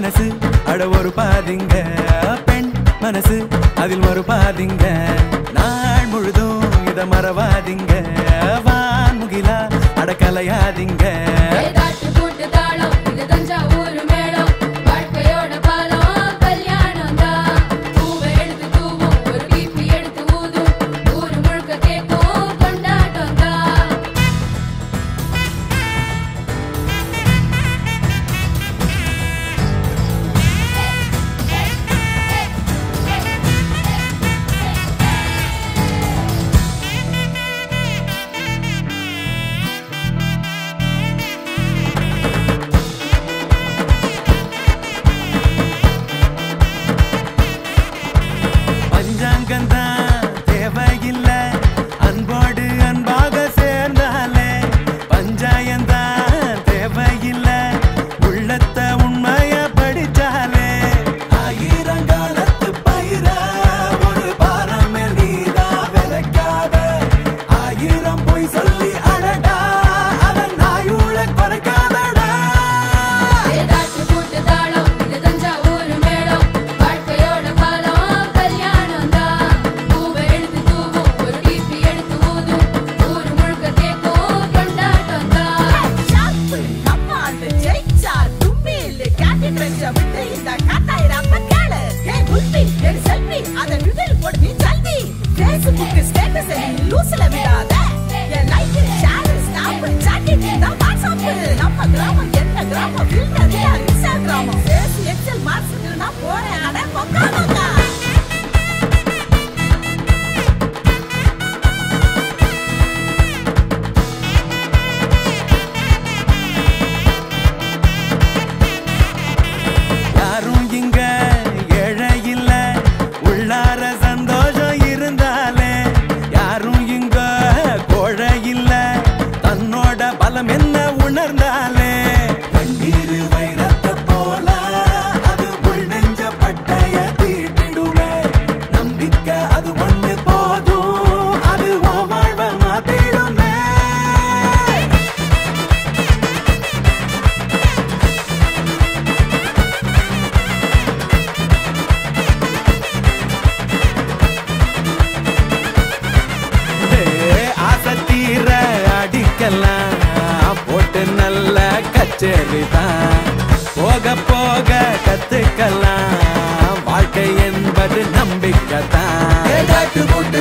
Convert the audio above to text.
மனசு அட ஒரு பாதிங்க பெண் மனசு அதில் ஒரு பாதிங்க நாள் முழுதும் இத மறவாதீங்க வான்முகிலா அடக்கலையாதீங்க ஏதாட்டு கூட்டு தாளம் இது தஞ்சாவூர் மேளம் வாழ்க்கையோட பாலம் கல்யாணம் தான் பூவை எடுத்து தூவும் ஒரு பீப்பி எடுத்து ஊதும் ஊரு முழுக்க கேட்கும் கொண்டாட்டம் தான் பஞ்சாங்கம் தான் தேவையில்ல அன்போடு அன்பாக சேர்ந்தாலே பஞ்சாயம் தான் தேவையில்ல உள்ளத்த உண்மைய படிச்சாலே ஆயிரங்காலத்து பயிர ஒரு பாரமே நீதா விதைக்காத ஆயிரம் பொய் சொல்லி அழடா அதன் நாயுள குறைக்காதடா ஏதாட்டு கூட்டு தாளம் இது தஞ்சாவூர் மேளம் வாழ்க்கையோட பாலம் கல்யாணம் தான் பூவை எடுத்து தூவும் ஒரு பீப்பி எடுத்து ஊதும் ஊரு முழுக்க கேட்கும் கொண்டாட்டம் தான் ஷாப்பு நம்ம அந்த ஜெயிச்சா தும்பியில் கேண்டிட் வச்ச விட்டு இந்த கட்டாய் ரப்ப கேளு ஏய் புல்பி என் செல்ஃபி அத ட்விட்டர் போடு நீ ஜல்தி ஃபேஸ்புக் ஸ்டேட்டஸ் நீ லூஸ்ல விடாத என் லைக் ஷேர் ஸ்னாப் சாட்டிங் இந்த வாட்ஸ்அப் நம்ம கிராமம் என்ன கிராமம் filter Instagram face excel marks நான் போறேன் அட பொக்காமங்க யாரும் இங்க ஏழை இல்ல உள்ளார சந்தோஷம் இருந்தாலே யாரும் இங்க கோழை இல்ல தன்னோட பலம் என்ன உணர்ந்தாலே கண்ணீர் வைரத்தை போல அது உள் நெஞ்ச பட்டைய தீட்டிடுமே நம்பிக்கை அது ஒண்ணு போதும் அது உன் வாழ்வை மாத்திடுமே ஆசை தீர அடிக்கலாம் போட்டு நல்ல கச்சேரி தான் போக போக கத்துக்கலாம் வாழ்க்கை என்பது நம்பிக்கை தான்